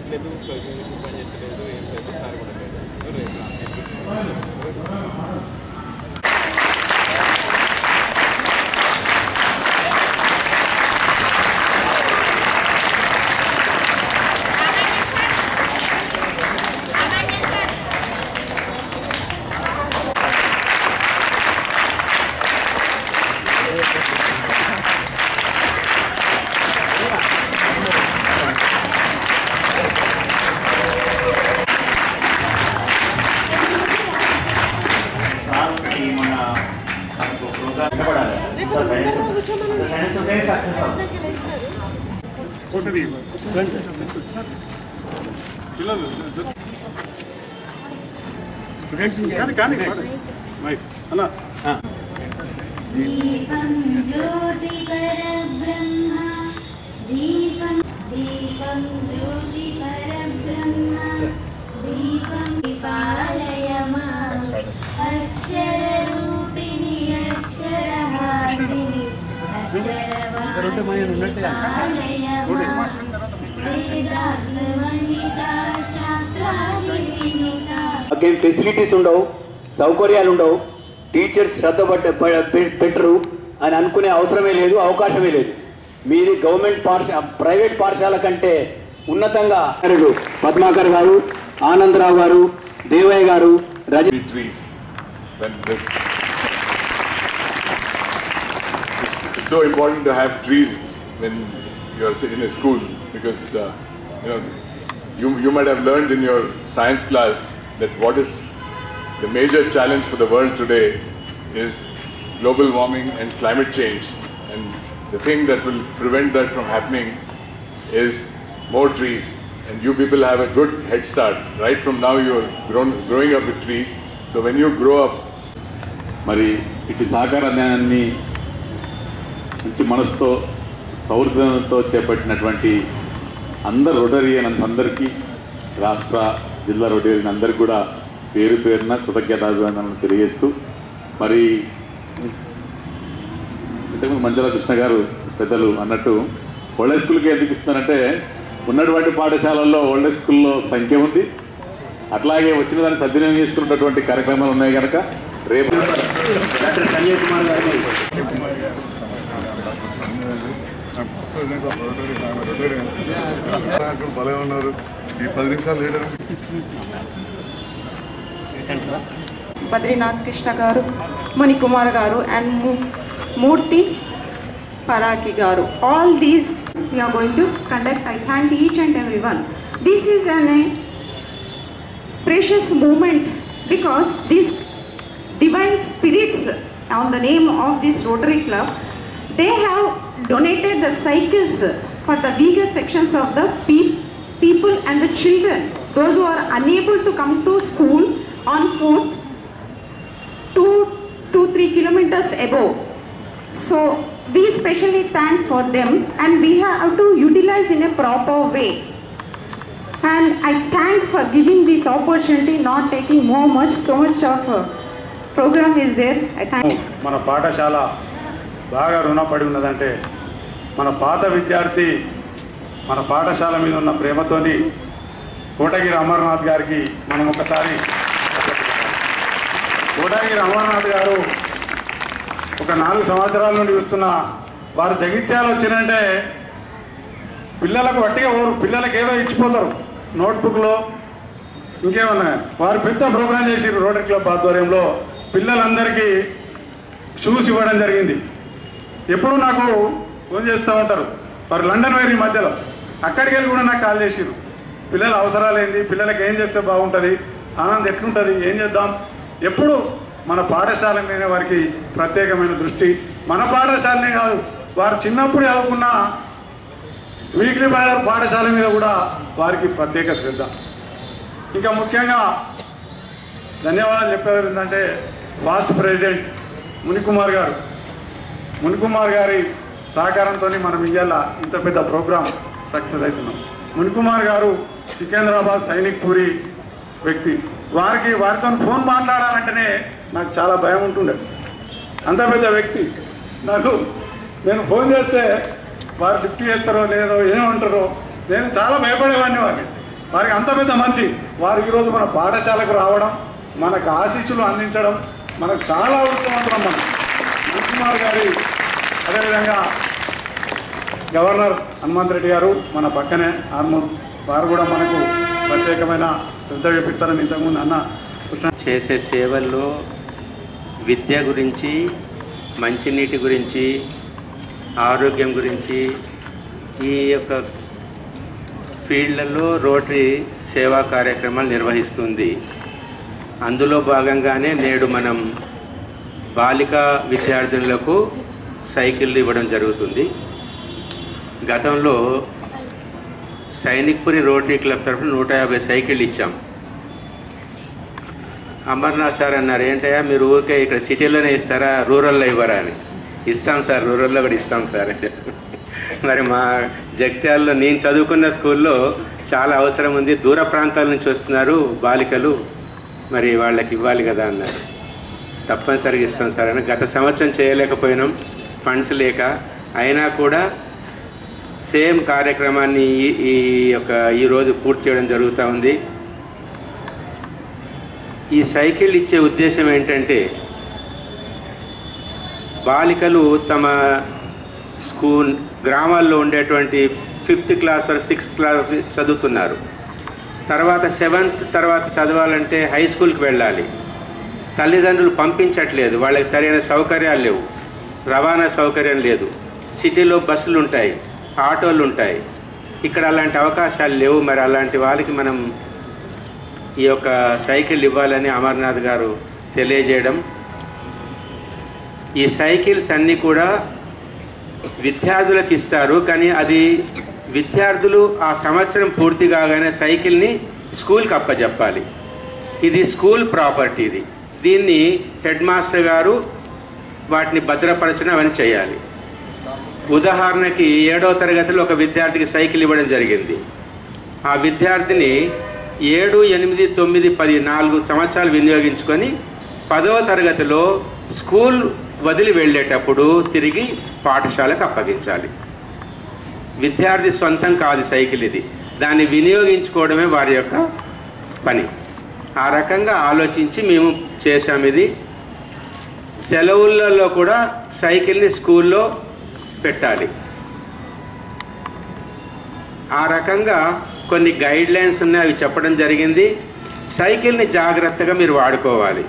చేయట్లేదు so uniform పని చేయట్లేదు ఏం లేదు సార్ కూడా లేదు రేపు రా. సార్ ఈ మన మనకు ప్రోగ్రామ్ వినపడాలి అంత సైన్స్ అంత సైన్స్ ఉంటే సక్సెస్ అవుతుంది दीपं ज्योतिपरब्रह्म दीपं दीपं ज्योतिपरब्रह्म दीपं विपालय माम् अक्षररूपिणि अक्षरहासिनि अक्षरवासिनि पालय माम् वेदान्तवनिता शास्त्राणि विनिता మాకేం ఫెసిలిటీస్ ఉండవు సౌకర్యాలు ఉండవు టీచర్స్ శ్రద్ధ పట్ట ప- పె- పెట్టరు అని అనుకునే అవసరమే లేదు అవకాశమే లేదు మీది గవర్నమెంట్ పాఠశా ప్రైవేట్ పాఠశాల కంటే ఉన్నతంగా పద్మాకర్ గారు ఆనందరావు గారు దేవయ్య గారు రజ trees when this it's, it's so important to have trees when you're in a school because uh, you know you, you might have learned in your science class that what is the major challenge for the world today is global warming and climate change and the thing that will prevent that from happening is more trees and you people have a good head start right from now you're grown, growing up with trees so when you grow up మరి ఇటు సహకార జ్ఞానాన్ని మంచి మనసుతో సౌహృదంతో చేపట్టినటువంటి అందరు రొటరియన్ అందరికీ రాష్ట్ర జిల్లా రొటరియన్ అందరికీ కూడా పేరు పేరున కృతజ్ఞతాభివందనలు తెలియజేస్తూ మరి ఇంతకుముందు మంజల కృష్ణ గారు పెద్దలు అన్నట్టు ఓల్డ్ స్కూల్కి ఎందుకు ఇస్తున్నారంటే ఉన్నటువంటి పాఠశాలల్లో ఓల్డ్ స్కూల్లో సంఖ్య ఉంది అట్లాగే వచ్చిన దాన్ని సద్వినియోగం చేసుకున్నటువంటి కార్యక్రమాలు ఉన్నాయి కనుక రేపు డాక్టర్ సంజయ్ కుమార్ గారిని భలే ఉన్నారు ఈ పది నిమిషాలు లీడర్ బద్రీనాథ్ కృష్ణ గారు మణికుమార్ గారు అండ్ మూర్తి పరాకి గారు all these we are going to conduct I thank each and every one this is an a precious moment because these divine spirits on the name of this Rotary Club, they have donated the cycles for the weaker sections of the pe- people and the children, those who are unable to come to school on foot, two, two, three kilometers above. So we specially thank for them and we have to utilize in a proper way. And I thank for giving this opportunity, not taking more much, so much of uh, program is there. I thank. మన పాఠశాల బాగా రుణపడి ఉన్నదంటే మన పాత విద్యార్థి మన పాఠశాల మీద ఉన్న ప్రేమతోని కోటగిరి అమర్నాథ్ గారికి మనం ఒకసారి కోటగిరి అమర్నాథ్ గారు ఒక నాలుగు సంవత్సరాల నుండి చూస్తున్న వారు జగిత్యాలు వచ్చినంటే పిల్లలకు వట్టిగా ఓరు పిల్లలకు ఏదో ఇచ్చిపోతారు నోట్బుక్లో ఇంకేమన్నా వారు పెద్ద ప్రోగ్రాం చేసిర్రు రోటరీ క్లబ్ ఆధ్వర్యంలో పిల్లలందరికీ షూస్ ఇవ్వడం జరిగింది ఎప్పుడు నాకు ఫోన్ చేస్తూ ఉంటారు వారు లండన్ వేరు ఈ మధ్యలో అక్కడికి వెళ్ళి కూడా నాకు కాల్ చేసిర్రు పిల్లల అవసరాలు ఏంది పిల్లలకి ఏం చేస్తే బాగుంటుంది ఆనందం ఎట్లుంటుంది ఏం చేద్దాం ఎప్పుడు మన పాఠశాల మీద వారికి ప్రత్యేకమైన దృష్టి మన పాఠశాలనే కాదు వారు చిన్నప్పుడు చదువుకున్న వీక్లీ బజార్ పాఠశాల మీద కూడా వారికి ప్రత్యేక శ్రద్ధ ఇంకా ముఖ్యంగా ధన్యవాదాలు చెప్పేది ఏంటంటే వాస్ట్ ప్రెసిడెంట్ మునికుమార్ గారు మునికుమార్ గారి సహకారంతో మనం ఇవాళ ఇంత పెద్ద ప్రోగ్రాం సక్సెస్ అవుతున్నాం మునికుమార్ గారు సికింద్రాబాద్ సైనిక్ పూరి వ్యక్తి వారికి వారితో ఫోన్ మాట్లాడాలంటేనే నాకు చాలా భయం ఉంటుండే అంత పెద్ద వ్యక్తి నాకు నేను ఫోన్ చేస్తే వారు లిఫ్ట్ చేస్తారో లేదో ఏమంటారో నేను చాలా భయపడేవాడిని వారిని వారికి అంత పెద్ద మనిషి వారు ఈరోజు మన పాఠశాలకు రావడం మనకు ఆశీస్సులు అందించడం మనకు చాలా అవసరమంటున్నాం మనం కుమార్ గారి అదేవిధంగా గవర్నర్ హనుమంత్ రెడ్డి గారు మన పక్కనే ఆర్మూర్ వారు కూడా మనకు ప్రత్యేకమైన శ్రద్ధ చూపిస్తారని ఇంతకుముందు అన్న కృష్ణ చేసే సేవల్లో విద్య గురించి మంచినీటి గురించి ఆరోగ్యం గురించి ఈ యొక్క ఫీల్డ్లలో రోటరీ సేవా కార్యక్రమాలు నిర్వహిస్తుంది అందులో భాగంగానే నేడు మనం బాలిక విద్యార్థినులకు సైకిళ్ళు ఇవ్వడం జరుగుతుంది గతంలో సైనిక్పురి రోటరీ క్లబ్ తరఫున నూట యాభై సైకిళ్ళు ఇచ్చాం అమర్నాథ్ సార్ అన్నారు ఏంటయ్యా మీరు ఊరికే ఇక్కడ సిటీలోనే ఇస్తారా రూరల్లో ఇవ్వరా అని ఇస్తాం సార్ రూరల్లో కూడా ఇస్తాం సార్ అని చెప్పి. మరి మా జగిత్యాలలో నేను చదువుకున్న స్కూల్లో చాలా అవసరం ఉంది దూర ప్రాంతాల నుంచి వస్తున్నారు బాలికలు మరి వాళ్ళకి ఇవ్వాలి కదా అన్నారు తప్పనిసరిగా ఇస్తాం సార్ అని గత సంవత్సరం చేయలేకపోయినాం ఫండ్స్ లేక అయినా కూడా సేమ్ కార్యక్రమాన్ని ఈ ఈ యొక్క ఈరోజు పూర్తి చేయడం జరుగుతూ ఉంది ఈ సైకిల్ ఇచ్చే ఉద్దేశం ఏంటంటే బాలికలు తమ స్కూల్ గ్రామాల్లో ఉండేటువంటి ఫిఫ్త్ క్లాస్ వరకు సిక్స్త్ క్లాస్ చదువుతున్నారు తర్వాత సెవెంత్ తర్వాత చదవాలంటే హై స్కూల్కి వెళ్ళాలి తల్లిదండ్రులు పంపించట్లేదు వాళ్ళకి సరైన సౌకర్యాలు లేవు రవాణా సౌకర్యం లేదు సిటీలో బస్సులు ఉంటాయి ఆటోలు ఉంటాయి ఇక్కడ అలాంటి అవకాశాలు లేవు మరి అలాంటి వాళ్ళకి మనం ఈ యొక్క సైకిల్ ఇవ్వాలని అమర్నాథ్ గారు తెలియజేయడం ఈ సైకిల్స్ అన్నీ కూడా విద్యార్థులకు ఇస్తారు కానీ అది విద్యార్థులు ఆ సంవత్సరం పూర్తి కాగానే సైకిల్ని స్కూల్కి అప్పచెప్పాలి ఇది స్కూల్ ప్రాపర్టీ ఇది దీన్ని హెడ్ మాస్టర్ గారు వాటిని భద్రపరచడం అవన్నీ చేయాలి ఉదాహరణకి ఏడవ తరగతిలో ఒక విద్యార్థికి సైకిల్ ఇవ్వడం జరిగింది ఆ విద్యార్థిని ఏడు ఎనిమిది తొమ్మిది పది నాలుగు సంవత్సరాలు వినియోగించుకొని పదవ తరగతిలో స్కూల్ వదిలి వెళ్ళేటప్పుడు తిరిగి పాఠశాలకు అప్పగించాలి విద్యార్థి సొంతం కాదు సైకిల్ ఇది దాన్ని వినియోగించుకోవడమే వారి యొక్క పని ఆ రకంగా ఆలోచించి మేము చేసాం ఇది సెలవులలో కూడా సైకిల్ని స్కూల్లో పెట్టాలి ఆ రకంగా కొన్ని గైడ్ లైన్స్ ఉన్నాయి అవి చెప్పడం జరిగింది సైకిల్ని జాగ్రత్తగా మీరు వాడుకోవాలి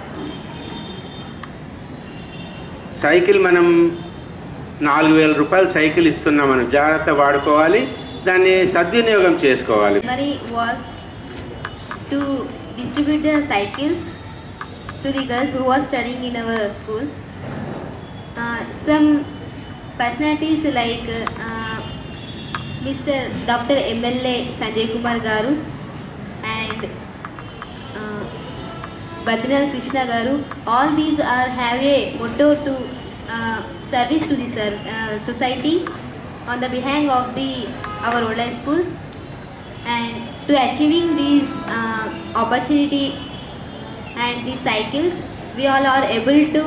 సైకిల్ మనం నాలుగు వేల రూపాయలు సైకిల్ ఇస్తున్నాం మనం జాగ్రత్త వాడుకోవాలి దాన్ని సద్వినియోగం చేసుకోవాలి Memory was to distribute the cycles to the girls who are studying in our school. Uh, some personalities like uh, Mr. Dr. MLA Sanjay Kumar Garu and uh, Badrinath Krishna Garu, all these are have a motto to uh, service to the ser- uh, society on the behalf of the our old high school and to achieving these uh, opportunity and these cycles we all are able to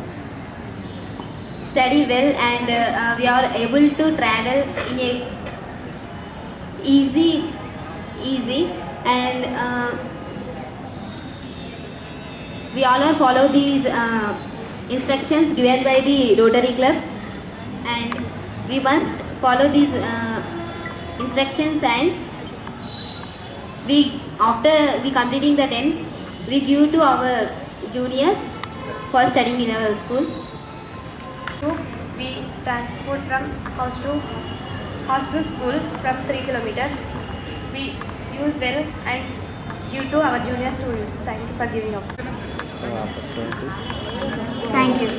study well and uh, uh, we are able to travel in a easy easy and uh, we all are follow these uh, instructions given by the Rotary Club and we must follow these uh, instructions and we after we completing the 10 we give to our juniors for studying in our school we transport from house to house to school from 3 kilometers we use well and give to our junior students thank you for giving up thank you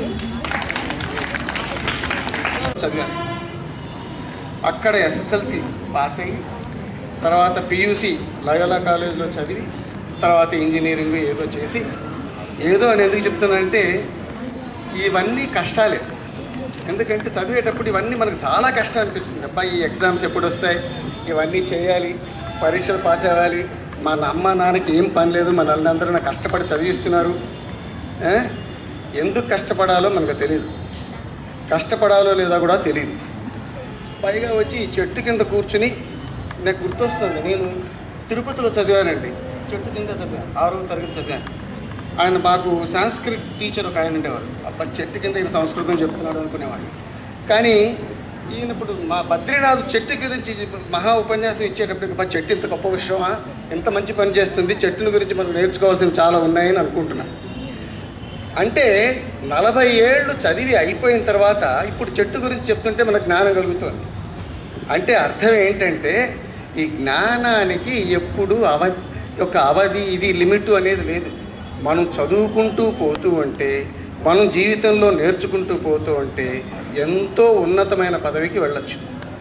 చదివాను అక్కడ SSLC pass అయ్యి తర్వాత PUC Loyola కాలేజ్లో చదివి తర్వాత engineering ఏదో చేసి ఏదో అని ఎందుకు చెప్తున్నానంటే ఇవన్నీ కష్టాలే ఎందుకంటే చదివేటప్పుడు ఇవన్నీ మనకు చాలా కష్టం అనిపిస్తుంది అబ్బాయి ఈ ఎగ్జామ్స్ ఎప్పుడు వస్తాయి ఇవన్నీ చేయాలి పరీక్షలు పాస్ అవ్వాలి మా అమ్మ నాన్నకి ఏం పని లేదు మన వాళ్ళందరూ నాకు కష్టపడి చదివిస్తున్నారు ఏ? ఎందుకు కష్టపడాలో మనకు తెలియదు కష్టపడాలో లేదా కూడా తెలియదు పైగా వచ్చి ఈ చెట్టు కింద కూర్చుని నాకు గుర్తొస్తుంది నేను తిరుపతిలో చదివానండి చెట్టు కింద చదివాను ఆరో తరగతి చదివాను ఆయన మాకు సాంస్క్రిట్ టీచర్ ఒక ఆయన ఉండేవారు అబ్బా చెట్టు కింద ఈయన సంస్కృతం చెప్తున్నాడు అనుకునేవాడిని కానీ ఈయన ఇప్పుడు మా బద్రీనాథ్ చెట్టు గురించి మహా ఉపన్యాసం ఇచ్చేటప్పటికి మా చెట్టు ఇంత గొప్ప విషయమా ఎంత మంచి పని చేస్తుంది చెట్టుని గురించి మనం నేర్చుకోవాల్సిన చాలా ఉన్నాయని అనుకుంటున్నాను అంటే నలభై ఏళ్ళు చదివి అయిపోయిన తర్వాత ఇప్పుడు చెట్టు గురించి చెప్తుంటే మనకు జ్ఞానం కలుగుతుంది అంటే అర్థం ఏంటంటే ఈ జ్ఞానానికి ఎప్పుడు అవ యొక్క అవధి ఇది లిమిట్ అనేది లేదు మనం చదువుకుంటూ పోతూ ఉంటే మనం జీవితంలో నేర్చుకుంటూ పోతూ ఉంటే ఎంతో ఉన్నతమైన పదవికి వెళ్ళొచ్చు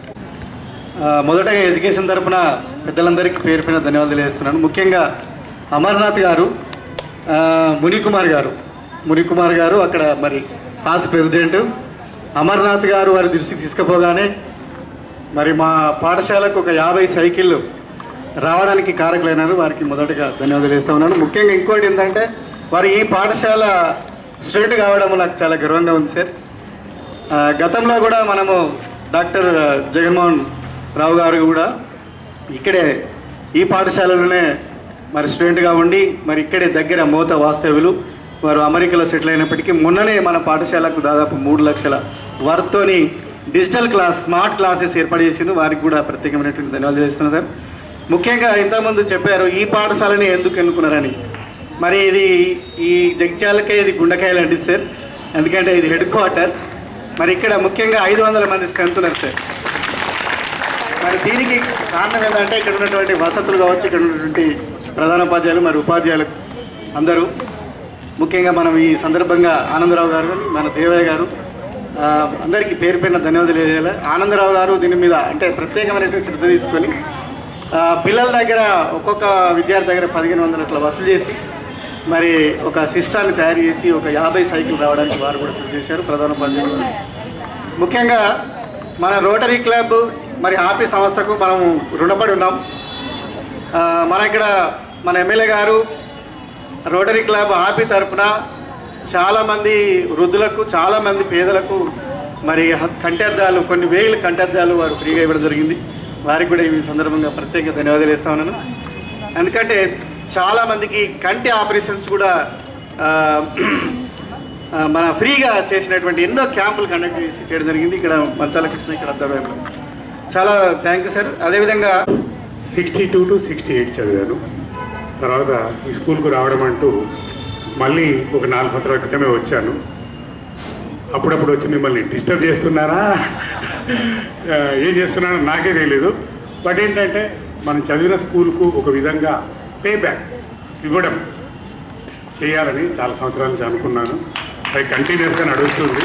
ఆ, మొదటగా ఎడ్యుకేషన్ తరపున పెద్దలందరికీ పేరు పైన ధన్యవాదాలు తెలియజేస్తున్నాను ముఖ్యంగా అమర్నాథ్ గారు ఆ, మునికుమార్ గారు మునికుమార్ గారు అక్కడ మరి పాస్ ప్రెసిడెంట్ అమర్నాథ్ గారు వారి దృష్టికి తీసుకుపోగానే మరి మా పాఠశాలకు ఒక యాభై సైకిళ్ళు రావడానికి కారకులైనారు వారికి మొదటగా ధన్యవాదాలు చేస్తా ఉన్నాను ముఖ్యంగా ఇంకోటి ఏంటంటే వారు ఈ పాఠశాల స్టూడెంట్ కావడం నాకు చాలా గర్వంగా ఉంది సార్ ఆ, గతంలో కూడా మనము డాక్టర్ జగన్మోహన్ రావు గారు కూడా ఇక్కడే ఈ పాఠశాలలోనే మరి స్టూడెంట్గా ఉండి మరి ఇక్కడే దగ్గర మోత వాస్తవ్యులు వారు అమెరికాలో సెటిల్ అయినప్పటికీ మొన్ననే మన పాఠశాలకు దాదాపు మూడు లక్షల వర్త్తోని డిజిటల్ క్లాస్ స్మార్ట్ క్లాసెస్ ఏర్పాటు చేసింది వారికి కూడా ప్రత్యేకమైనటువంటి ధన్యవాదాలు చేస్తున్నాను సార్ ముఖ్యంగా ఇంతకుముందు చెప్పారు ఈ పాఠశాలని ఎందుకు ఎన్నుకున్నారని మరి ఇది ఈ జగిత్యాలకే ఇది గుండెకాయలు అండి సార్ ఎందుకంటే ఇది హెడ్ క్వార్టర్ మరి ఇక్కడ ముఖ్యంగా ఐదు వందల మంది స్ట్రెంత్ ఉన్నారు సార్ మరి దీనికి కారణం ఏంటంటే ఇక్కడ ఉన్నటువంటి వసతులు కావచ్చు ఇక్కడ ఉన్నటువంటి ప్రధాన ఉపాధ్యాయులు మరి ఉపాధ్యాయులు అందరూ ముఖ్యంగా మనం ఈ సందర్భంగా ఆనందరావు గారు మన దేవయ్య గారు ఆ, అందరికీ పేరు పైన ధన్యవాదాలు తెలియజేయాలి ఆనందరావు గారు దీని మీద అంటే ప్రత్యేకమైనటువంటి శ్రద్ధ తీసుకొని ఆ, పిల్లల దగ్గర ఒక్కొక్క విద్యార్థి దగ్గర పదిహేను వందలు అట్లా వసూలు చేసి మరి ఒక సిస్టాన్ని తయారు చేసి ఒక యాభై సైకిల్ రావడానికి వారు కూడా కృషి చేశారు ప్రధాన ఉపాధ్యాయులు ముఖ్యంగా మన రోటరీ క్లబ్ మరి హాపీ సంస్థకు మనం రుణపడి ఉన్నాం ఆ, మన ఇక్కడ మన ఎమ్మెల్యే గారు రోటరీ క్లబ్ హాపీ తరపున చాలామంది వృద్ధులకు చాలామంది పేదలకు మరి హ- కంటెద్దాలు కొన్ని వేల కంటెద్దాలు వారు ఫ్రీగా ఇవ్వడం జరిగింది వారికి కూడా ఈ సందర్భంగా ప్రత్యేక ధన్యవాదాలు ఇస్తా ఉన్నాను ఎందుకంటే చాలామందికి కంటి ఆపరేషన్స్ కూడా ఆ, ఆ, మన ఫ్రీగా చేసినటువంటి ఎన్నో క్యాంపులు కండక్ట్ చేసి చేయడం జరిగింది ఇక్కడ మంచాల కృష్ణ ఇక్కడ అర్థమైంది చాలా థ్యాంక్ యూ సార్ అదేవిధంగా sixty two to sixty eight చదివాను తర్వాత ఈ స్కూల్కు రావడం అంటూ మళ్ళీ ఒక నాలుగు సంవత్సరాల క్రితమే వచ్చాను అప్పుడప్పుడు వచ్చి మిమ్మల్ని డిస్టర్బ్ చేస్తున్నారా ఆ, ఏం చేస్తున్నానో నాకే తెలియదు బట్ ఏంటంటే మనం చదివిన స్కూల్కు ఒక విధంగా పే బ్యాక్ ఇవ్వడం చేయాలని చాలా సంవత్సరాల నుంచి అనుకున్నాను అది కంటిన్యూస్గా నడుస్తుంది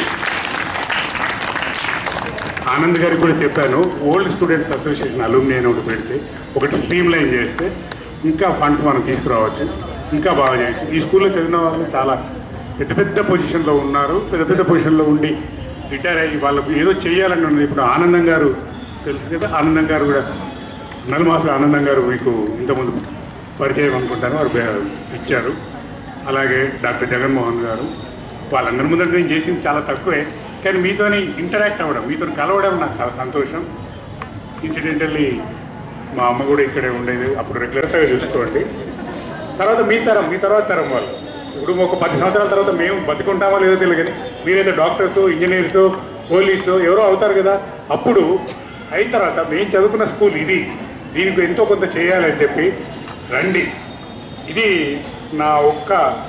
ఆనంద్ గారికి కూడా చెప్పాను ఓల్డ్ స్టూడెంట్స్ అసోసియేషన్ అలూమిని అని ఒకటి పెడితే ఒకటి స్ట్రీమ్ లైన్ చేస్తే ఇంకా ఫండ్స్ మనం తీసుకురావచ్చు ఇంకా బాగా చేయొచ్చు ఈ స్కూల్లో చదివిన వాళ్ళు చాలా పెద్ద పెద్ద పొజిషన్లో ఉన్నారు పెద్ద పెద్ద పొజిషన్లో ఉండి రిటైర్ అయ్యి వాళ్ళకు ఏదో చేయాలని ఉంది ఇప్పుడు ఆనందం గారు తెలుసు కదా ఆనందం గారు కూడా నలుమాసు ఆనందం గారు మీకు ఇంతకుముందు పరిచయం అనుకుంటాను వారు బే- ఇచ్చారు అలాగే డాక్టర్ జగన్మోహన్ గారు వాళ్ళందరి ముందర నేను చేసింది చాలా తక్కువే కానీ మీతోని ఇంటరాక్ట్ అవ్వడం మీతో కలవడం నాకు చాలా సంతోషం ఇన్సిడెంటల్లీ మా అమ్మ కూడా ఇక్కడే ఉండేది అప్పుడు రెగ్యులర్గా చూసుకోండి తర్వాత మీ తరం మీ తర్వాత తరం వాళ్ళు ఇప్పుడు ఒక పది సంవత్సరాల తర్వాత మేము బతుకుంటామో లేదో తెలియదు కానీ మీరైతే డాక్టర్స్ ఇంజనీర్స్ పోలీసు ఎవరో అవుతారు కదా అప్పుడు అయిన తర్వాత మేము చదువుకున్న స్కూల్ ఇది దీనికి ఎంతో కొంత చేయాలని చెప్పి రండి ఇది నా ఒక్క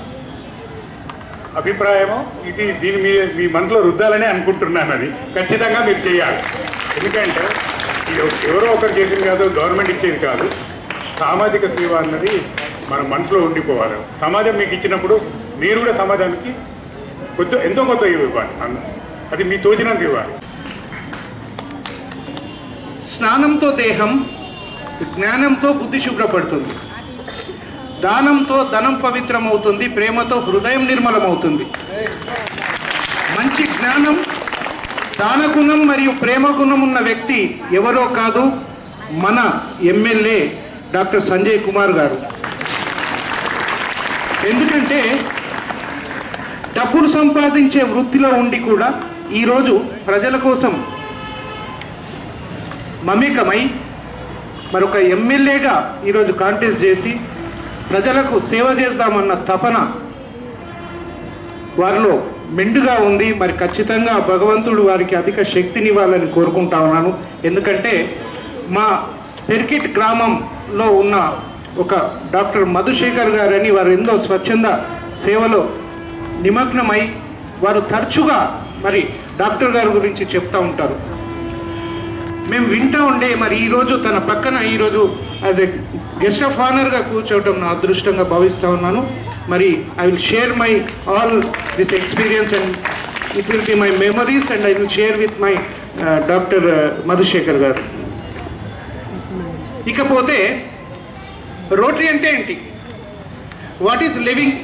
అభిప్రాయము ఇది దీని మీ మీ మనసులో రుద్దాలని అనుకుంటున్నాను అది ఖచ్చితంగా మీరు చేయాలి ఎందుకంటే ఇది ఎవరో ఒకరు చేసింది కాదు గవర్నమెంట్ ఇచ్చేది కాదు సామాజిక సేవ అన్నది మన మనసులో ఉండిపోవాలి సమాజం మీకు ఇచ్చినప్పుడు మీరు కూడా సమాజానికి కొద్ది ఎంతో కొంత ఇవ్వాలి అన్న అది మీ తోచినంత ఇవ్వాలి స్నానంతో దేహం జ్ఞానంతో బుద్ధి శుభ్రపడుతుంది దానంతో ధనం పవిత్రమవుతుంది ప్రేమతో హృదయం నిర్మలమవుతుంది మంచి జ్ఞానం దానగుణం మరియు ప్రేమ గుణం ఉన్న వ్యక్తి ఎవరో కాదు మన ఎమ్మెల్యే డాక్టర్ సంజయ్ కుమార్ గారు ఎందుకంటే డబ్బులు సంపాదించే వృత్తిలో ఉండి కూడా ఈరోజు ప్రజల కోసం మమేకమై మరి ఒక ఎమ్మెల్యేగా ఈరోజు కాంటెస్ట్ చేసి ప్రజలకు సేవ చేద్దామన్న తపన వారిలో మెండుగా ఉంది మరి ఖచ్చితంగా భగవంతుడు వారికి అధిక శక్తినివ్వాలని కోరుకుంటా ఉన్నాను ఎందుకంటే మా పెరికిట్ గ్రామంలో ఉన్న ఒక డాక్టర్ మధుశేఖర్ గారని వారు ఎంతో స్వచ్ఛంద సేవలో నిమగ్నమై వారు తరచుగా మరి డాక్టర్ గారి గురించి చెప్తా ఉంటారు మేము వింటా ఉండే మరి ఈరోజు తన పక్కన ఈరోజు యాజ్ ఎ గెస్ట్ ఆఫ్ ఆనర్గా కూర్చోవటం నా అదృష్టంగా భావిస్తూ ఉన్నాను మరి I will share my all this experience and it will be my memories and I will share with my doctor Madhusekhar గారు ఇకపోతే రోటరీ అంటే ఏంటి వాట్ ఈస్ లివింగ్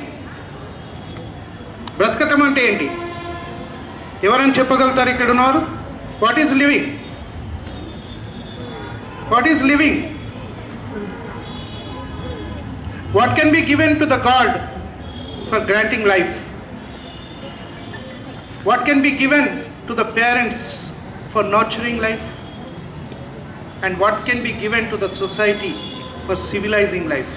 బ్రతకటం అంటే ఏంటి ఎవరైనా చెప్పగలుగుతారు ఇక్కడ ఉన్నవారు what is living what is living what can be given to the God for granting life what can be given to the parents for nurturing life and what can be given to the society for civilizing life.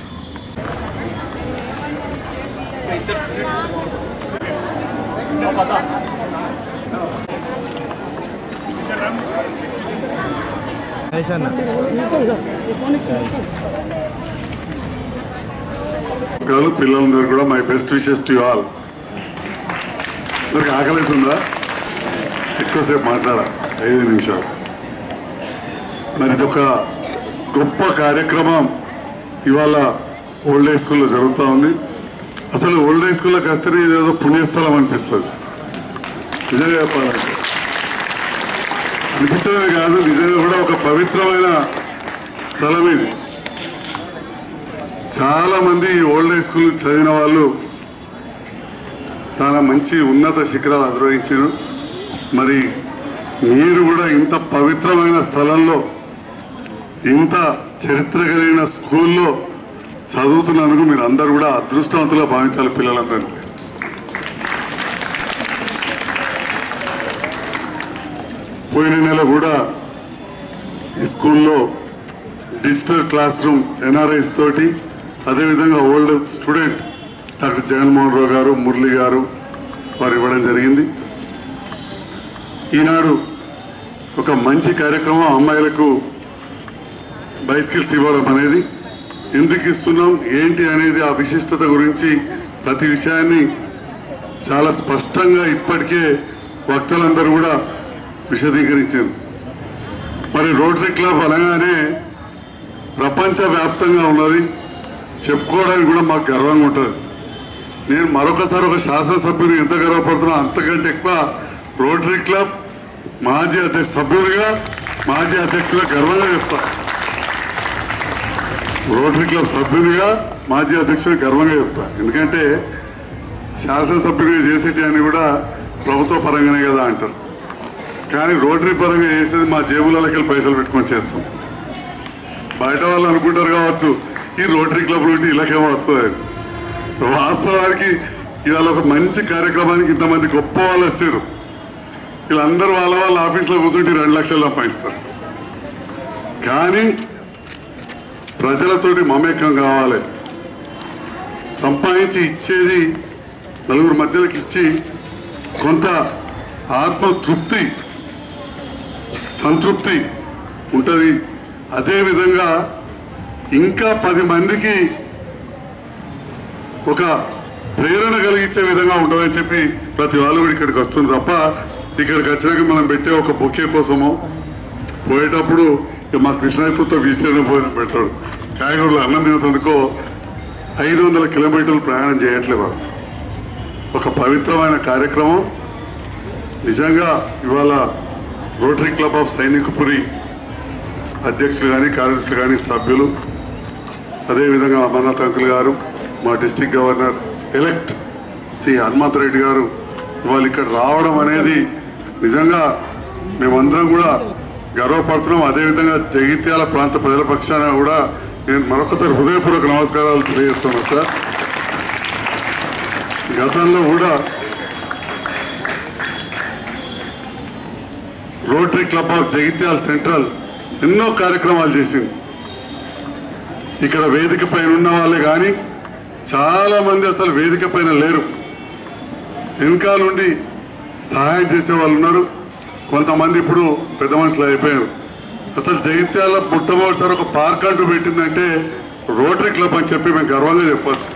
నమస్కారాలు పిల్లలందరూ కూడా my best wishes to all అందరికి ఆకలి అవుతుందా ఎక్కువసేపు మాట్లాడా ఐదు నిమిషాలు మరి ఇది ఒక గొప్ప కార్యక్రమం ఇవాళ ఓల్డ్ ఏజ్ స్కూల్లో జరుగుతూ ఉంది అసలు ఓల్డ్ ఏజ్ స్కూల్లోకి వస్తేనే ఇదేదో పుణ్యస్థలం అనిపిస్తుంది నిజంగా చెప్పాలంటే అనిపించడమే కాదు నిజంగా కూడా ఒక పవిత్రమైన స్థలం ఇది చాలా మంది ఈ ఓల్డ్ ఏజ్ స్కూల్ చదివిన వాళ్ళు చాలా మంచి ఉన్నత శిఖరాలు అధిరోహించారు మరి మీరు కూడా ఇంత పవిత్రమైన స్థలంలో ఇంత చరిత్ర కలిగిన స్కూల్లో చదువుతున్నందుకు మీరు అందరూ కూడా అదృష్టవంతులుగా భావించాలి పిల్లలందరినీ పోయిన నెల కూడా ఈ స్కూల్లో డిజిటల్ క్లాస్ రూమ్ ఎన్ఆర్ఐస్ తోటి అదేవిధంగా old student doctor Jaganmohan Rao గారు మురళి గారు వారు ఇవ్వడం జరిగింది ఈనాడు ఒక మంచి కార్యక్రమం అమ్మాయిలకు బైసికల్స్ ఇవ్వడం అనేది ఎందుకు ఇస్తున్నాం ఏంటి అనేది ఆ విశిష్టత గురించి ప్రతి విషయాన్ని చాలా స్పష్టంగా ఇప్పటికే వక్తలందరూ కూడా విశదీకరించారు మరి రోటరీ క్లబ్ అనగానే ప్రపంచవ్యాప్తంగా ఉన్నది చెప్పుకోవడానికి కూడా మాకు గర్వంగా ఉంటుంది నేను మరొకసారి ఒక శాసనసభ్యుని ఎంత గర్వపడుతున్నా అంతకంటే ఎక్కువ రోటరీ క్లబ్ మాజీ అధ్యక్ష సభ్యుడిగా మాజీ అధ్యక్షుడిగా గర్వంగా చెప్తా రోటరీ క్లబ్ సభ్యునిగా మాజీ అధ్యక్షుడు గర్వంగా చెప్తా ఎందుకంటే శాసనసభ్యుడిగా చేసేటి అని కూడా ప్రభుత్వ పరంగానే కదా అంటారు కానీ రోటరీ పరంగా చేసేది మా జేబులకి వెళ్ళి పైసలు పెట్టుకొని చేస్తాం బయట వాళ్ళు అనుకుంటారు కావచ్చు ఈ రోటరీ క్లబ్ నుండి ఇలాకేమో వస్తుంది వాస్తవానికి ఇవాళ ఒక మంచి కార్యక్రమానికి ఇంతమంది గొప్ప వాళ్ళు వచ్చారు వీళ్ళందరూ వాళ్ళ వాళ్ళ ఆఫీస్లో కూర్చుంటే రెండు లక్షలు సంపాదిస్తారు కానీ ప్రజలతోటి మమేకం కావాలి సంపాదించి ఇచ్చేది నలుగురు మధ్యలోకి ఇచ్చి కొంత ఆత్మ తృప్తి సంతృప్తి ఉంటుంది అదేవిధంగా ఇంకా పది మందికి ఒక ప్రేరణ కలిగించే విధంగా ఉంటుందని చెప్పి ప్రతి వాళ్ళు కూడా ఇక్కడికి వస్తుంది తప్ప ఇక్కడికి వచ్చినాక మనం పెట్టే ఒక బొకే కోసమో పోయేటప్పుడు ఇక మా కృష్ణాయత్తో విజిటర్ పోయిన పెట్టాడు కాయగూరలో అన్నం తినేందుకో ఐదు వందల కిలోమీటర్లు ప్రయాణం చేయట్లే వారు ఒక పవిత్రమైన కార్యక్రమం నిజంగా ఇవాళ రోటరీ క్లబ్ ఆఫ్ సైనికపురి అధ్యక్షులు కానీ కార్యదర్శులు కానీ సభ్యులు అదేవిధంగా అమర్నాథ్ అంకుల్ గారు మా district governor elect C Hanumanth Reddy గారు ఇవాళ ఇక్కడ రావడం అనేది నిజంగా మేమందరం కూడా గర్వపడుతున్నాం అదేవిధంగా జగిత్యాల ప్రాంత ప్రజల పక్షాన కూడా నేను మరొకసారి హృదయపూర్వక నమస్కారాలు తెలియజేస్తున్నాను సార్ గతంలో కూడా Rotary club of Jagtial central ఎన్నో కార్యక్రమాలు చేసింది ఇక్కడ వేదిక పైన ఉన్న వాళ్ళే కానీ చాలా మంది అసలు వేదిక పైన లేరు వెనకాల నుండి సహాయం చేసే వాళ్ళు ఉన్నారు కొంతమంది ఇప్పుడు పెద్ద మనుషులు అయిపోయారు అసలు జగిత్యాల మొట్టమొదటిసారి ఒక పార్క్ అంటూ పెట్టిందంటే రోటరీ క్లబ్ అని చెప్పి మేము గర్వంగా చెప్పొచ్చు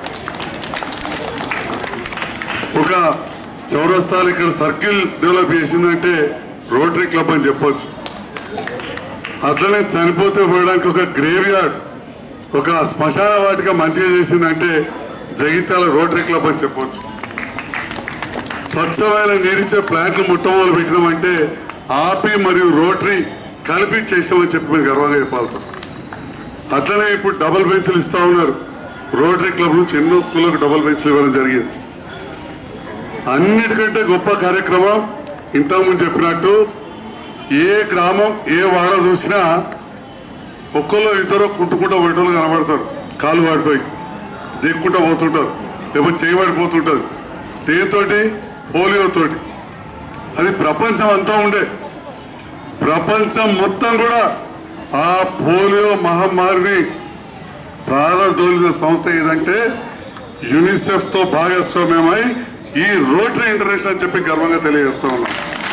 ఒక చౌరస్తాలు ఇక్కడ సర్కిల్ డెవలప్ చేసిందంటే రోటరీ క్లబ్ అని చెప్పొచ్చు అట్లనే చనిపోతే పోయడానికి ఒక గ్రేవ్ యార్డ్ ఒక శ్మశాన వాటిక మంచిగా చేసిందంటే జగిత్యాల రోటరీ క్లబ్ అని చెప్పొచ్చు స్వచ్ఛమైన నీరిచ్చే ప్లాంట్లు మొట్టమొదలు పెట్టినామంటే ఆపి మరియు రోటరీ కలిపి చేసామని చెప్పి మేము గర్వంగా చెప్పాలి అట్లనే ఇప్పుడు డబుల్ బెంచ్లు ఇస్తా ఉన్నారు రోటరీ క్లబ్ నుంచి ఎన్నో స్కూళ్ళకు డబుల్ బెంచ్లు ఇవ్వడం జరిగింది అన్నిటికంటే గొప్ప కార్యక్రమం ఇంతకుముందు చెప్పినట్టు ఏ గ్రామం ఏ వాడ చూసినా ఒక్కళ్ళు ఇద్దరు కుంటుకుంటూ పోయేటోళ్ళు కనబడతారు కాలు వాడిపోయి దిక్కుంటూ పోతుంటారు లేకపోతే చేయబడిపోతుంటుంది దేనితోటి పోలియోతోటి అది ప్రపంచం అంతా ఉండే ప్రపంచం మొత్తం కూడా ఆ పోలియో మహమ్మారిని ప్రారంభోలిన సంస్థ ఏదంటే యునిసెఫ్ తో భాగస్వామ్యమై ఈ రోటరీ ఇంటర్నేషనల్ అని చెప్పి గర్వంగా తెలియజేస్తా ఉన్నాం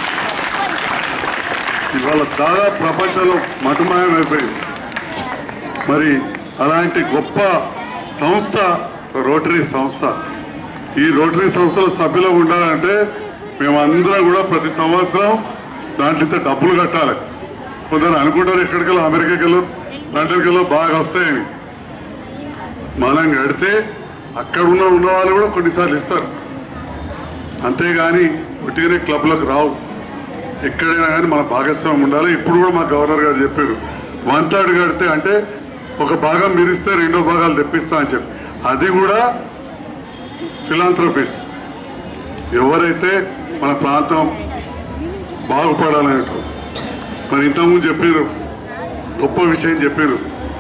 ఇవాళ దాదాపు ప్రపంచంలో మటుమాయం అయిపోయింది మరి అలాంటి గొప్ప సంస్థ రోటరీ సంస్థ ఈ రోటరీ సంస్థలో సభ్యులు ఉండాలంటే మేమందరం కూడా ప్రతి సంవత్సరం దాంట్లో ఇంత డబ్బులు కట్టాలి కొందరు అనుకుంటారు ఎక్కడికెళ్ళో అమెరికాకి వెళ్ళో లండన్కి వెళ్ళో బాగా వస్తాయని మనం కడితే అక్కడ ఉన్న ఉన్న వాళ్ళు కూడా కొన్నిసార్లు ఇస్తారు అంతేగాని ఒట్టిగానే క్లబ్లకు రావు ఎక్కడైనా కానీ మన భాగస్వామ్యం ఉండాలి ఇప్పుడు కూడా మా గవర్నర్ గారు చెప్పారు వన్ థర్డ్ కడితే అంటే ఒక భాగం మీరు ఇస్తే రెండో భాగాలు తెప్పిస్తా అని చెప్పి అది కూడా ఫిలాంథ్రఫీస్ ఎవరైతే మన ప్రాంతం బాగుపడాలనేట్టు మరి ఇంతకుముందు చెప్పారు గొప్ప విషయం చెప్పారు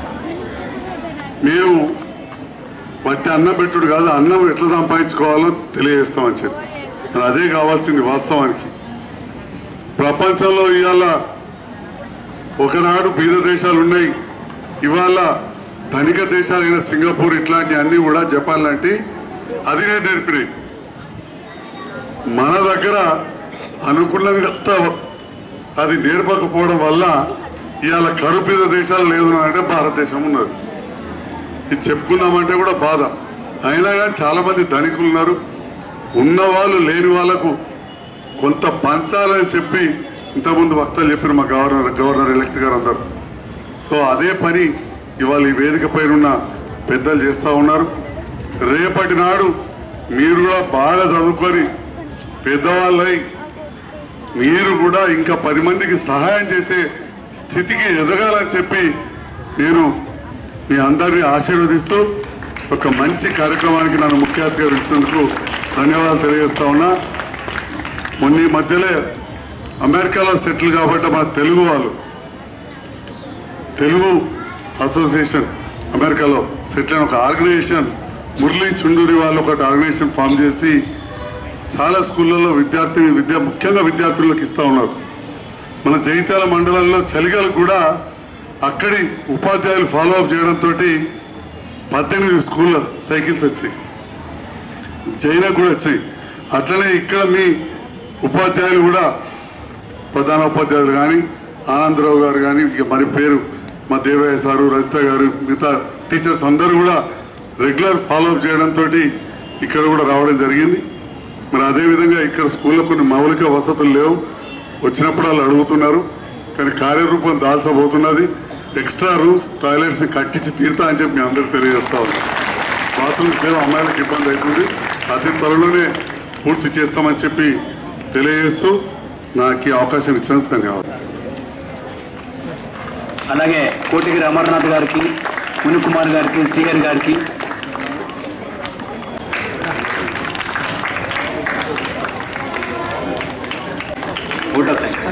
మేము వట్టి అన్నం పెట్టుడు కాదు అన్నం ఎట్లా సంపాదించుకోవాలో తెలియజేస్తామని చెప్పి మరి అదే కావాల్సింది వాస్తవానికి ప్రపంచంలో ఇవాళ ఒకనాడు బీద దేశాలు ఉన్నాయి ఇవాళ ధనిక దేశాలైన సింగపూర్ ఇట్లాంటి అన్ని కూడా జపాన్ లాంటి అది నేను నేర్పినాయి మన దగ్గర అనుకున్నది అంతా అది నేర్పకపోవడం వల్ల ఇవాళ కరుపీద దేశాలు లేదు అంటే భారతదేశం ఉన్నది ఇది చెప్పుకుందామంటే కూడా బాధ అయినా కానీ చాలా మంది ధనికులు ఉన్నారు ఉన్నవాళ్ళు లేని వాళ్ళకు కొంత పంచాలని చెప్పి ఇంతకుముందు వక్తలు చెప్పిన మా గవర్నర్ గవర్నర్ ఎలక్ట్ గారు అందరు సో అదే పని ఇవాళ ఈ వేదిక పైన ఉన్న పెద్దలు చేస్తూ ఉన్నారు రేపటి నాడు మీరు కూడా బాగా చదువుకొని పెద్దవాళ్ళై మీరు కూడా ఇంకా పది మందికి సహాయం చేసే స్థితికి ఎదగాలని చెప్పి నేను మీ అందరినీ ఆశీర్వదిస్తూ ఒక మంచి కార్యక్రమానికి నన్ను ముఖ్య అతిథిగా పిలిచినందుకు ధన్యవాదాలు తెలియజేస్తా ఉన్నా మొన్న ఈ మధ్యలో అమెరికాలో సెటిల్ కాబట్టి మన తెలుగు వాళ్ళు తెలుగు అసోసియేషన్ అమెరికాలో సెటిల్ అయిన ఒక ఆర్గనైజేషన్ మురళీ చుండూరి వాళ్ళు ఒక ఆర్గనైజేషన్ ఫామ్ చేసి చాలా స్కూళ్ళల్లో విద్యార్థి విద్య ముఖ్యంగా విద్యార్థులకు ఇస్తూ ఉన్నారు మన జైత్యాల మండలంలో చలిగలు కూడా అక్కడి ఉపాధ్యాయులు ఫాలో అప్ చేయడంతో పద్దెనిమిది స్కూళ్ళ సైకిల్స్ వచ్చాయి చైనా కూడా వచ్చాయి అట్లనే ఇక్కడ మీ ఉపాధ్యాయులు కూడా ప్రధాన ఉపాధ్యాయులు కానీ ఆనందరావు గారు కానీ ఇక మరి పేరు మా దేవయ్య సారు రజిత గారు మిగతా టీచర్స్ అందరూ కూడా రెగ్యులర్ ఫాలోఅప్ చేయడంతో ఇక్కడ కూడా రావడం జరిగింది మరి అదేవిధంగా ఇక్కడ స్కూల్లో కొన్ని మౌలిక వసతులు లేవు వచ్చినప్పుడు వాళ్ళు అడుగుతున్నారు కానీ కార్యరూపం దాల్చబోతున్నది ఎక్స్ట్రా రూమ్స్ టాయిలెట్స్ కట్టించి తీరుతా అని చెప్పి మీ అందరికి తెలియజేస్తా ఉన్నాం బాత్రూమ్స్ లేవు అమ్మాయిలకు ఇబ్బంది అవుతుంది అతి త్వరలోనే పూర్తి చేస్తామని చెప్పి తెలియజేస్తూ నాకు ఈ అవకాశం ఇచ్చినందుకు ధన్యవాదాలు అలాగే కోటిగిరి అమర్నాథ్ గారికి ముని కుమార్ గారికి శ్రీహరి గారికి ఓట్ ఆఫ్ థ్యాంక్స్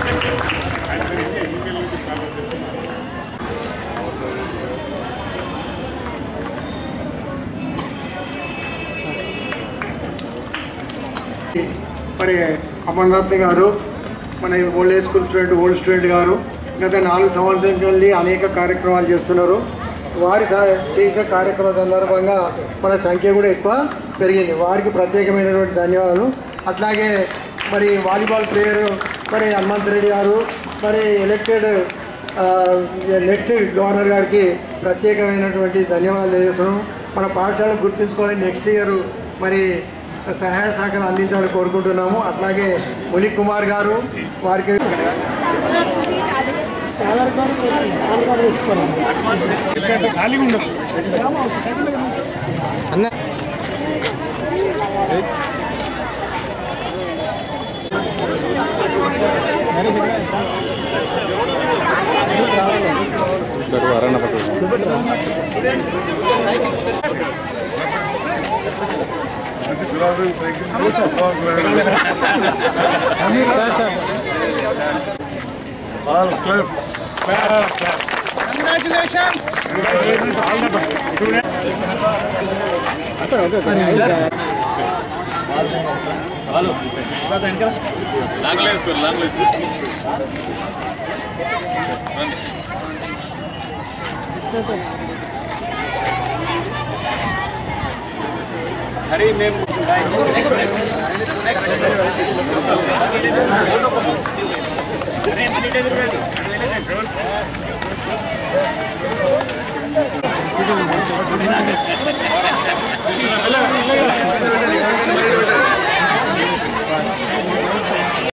మరి అమర్నాథ్ గారు మన old age school student old student గారు గత నాలుగు సంవత్సరాల నుండి అనేక కార్యక్రమాలు చేస్తున్నారు వారి సా- చేసిన కార్యక్రమం సందర్భంగా మన సంఖ్య కూడా ఎక్కువ పెరిగింది వారికి ప్రత్యేకమైనటువంటి ధన్యవాదాలు అట్లాగే మరి వాలీబాల్ ప్లేయర్ మరి హనుమంత్ రెడ్డి గారు మరి ఎలక్టెడ్ నెక్స్ట్ గవర్నర్ గారికి ప్రత్యేకమైనటువంటి ధన్యవాదాలు తెలియజేస్తున్నాం మన పాఠశాలను గుర్తుంచుకొని నెక్స్ట్ ఇయర్ మరి సహాయ సహకారం అందించాలని కోరుకుంటున్నాము అట్లాగే ముని కుమార్ గారు వారికి అన్న All claps. హరి మేము Hello.